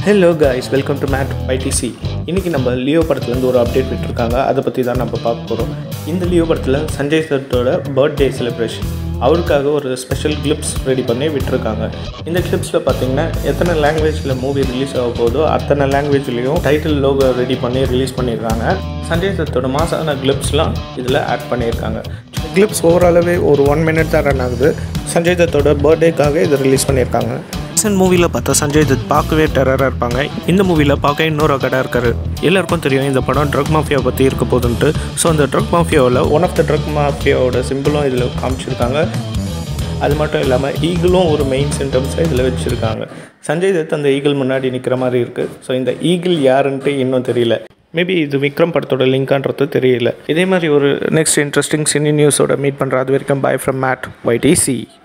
hello guys welcome to mad ITC இன்றைக்கி நம்ம Leo படத்துலேருந்து ஒரு அப்டேட் விட்டுருக்காங்க அதை பற்றி தான் நம்ம பார்க்க போகிறோம் இந்த லியோ படத்தில் சஞ்சய் தத்தோட பர்த்டே செலிப்ரேஷன் அவருக்காக ஒரு ஸ்பெஷல் கிளிப்ஸ் ரெடி பண்ணி விட்டுருக்காங்க இந்த கிளிப்ஸில் பார்த்தீங்கன்னா எத்தனை லாங்குவேஜில் மூவி ரிலீஸ் ஆக போதோ அத்தனை லாங்குவேஜ்லேயும் டைட்டில் லோகோ ரெடி பண்ணி ரிலீஸ் பண்ணியிருக்காங்க சஞ்சய் தத்தோட மாசான கிளிப்ஸ்லாம் இதில் ஆட் பண்ணியிருக்காங்க கிளிப்ஸ் ஓவராலாகவே ஒரு ஒன் மினிட் தான் ரன் ஆகுது சஞ்சய் தத்தோட பர்த்டேக்காக இதை ரிலீஸ் பண்ணியிருக்காங்க ரீசன்ட் மூவியில் பார்த்தா சஞ்சய் தத் பார்க்கவே டெரராக இருப்பாங்க இந்த மூவியில் பார்க்க இன்னொரு கடை இருக்காரு எல்லாருக்கும் தெரியும் இந்த படம் ட்ரக் மாஃபியா பற்றி இருக்க போதுன்ட்டு ஸோ அந்த ட்ரக் மாஃபியாவில் ஒன் ஆஃப் த ட்ரக் மாஃபியாவோட சிம்பிளும் இதில் காமிச்சிருக்காங்க அது மட்டும் இல்லாமல் ஈகிளும் ஒரு மெயின் சிம்டம்ஸை இதில் வச்சுருக்காங்க சஞ்சய் தத் அந்த ஈகிள் முன்னாடி நிற்கிற மாதிரி இருக்குது ஸோ இந்த ஈகிள் யாருன்ட்டு இன்னும் தெரியல மேபி இது விக்ரம் படத்தோட லிங்கான்றது தெரியல இதே மாதிரி ஒரு நெக்ஸ்ட் இன்ட்ரெஸ்டிங் சினி நியூஸோட மீட் பண்ணுற அது வரைக்கும் பை ஃப்ரம் மேட் ஒய்டிசி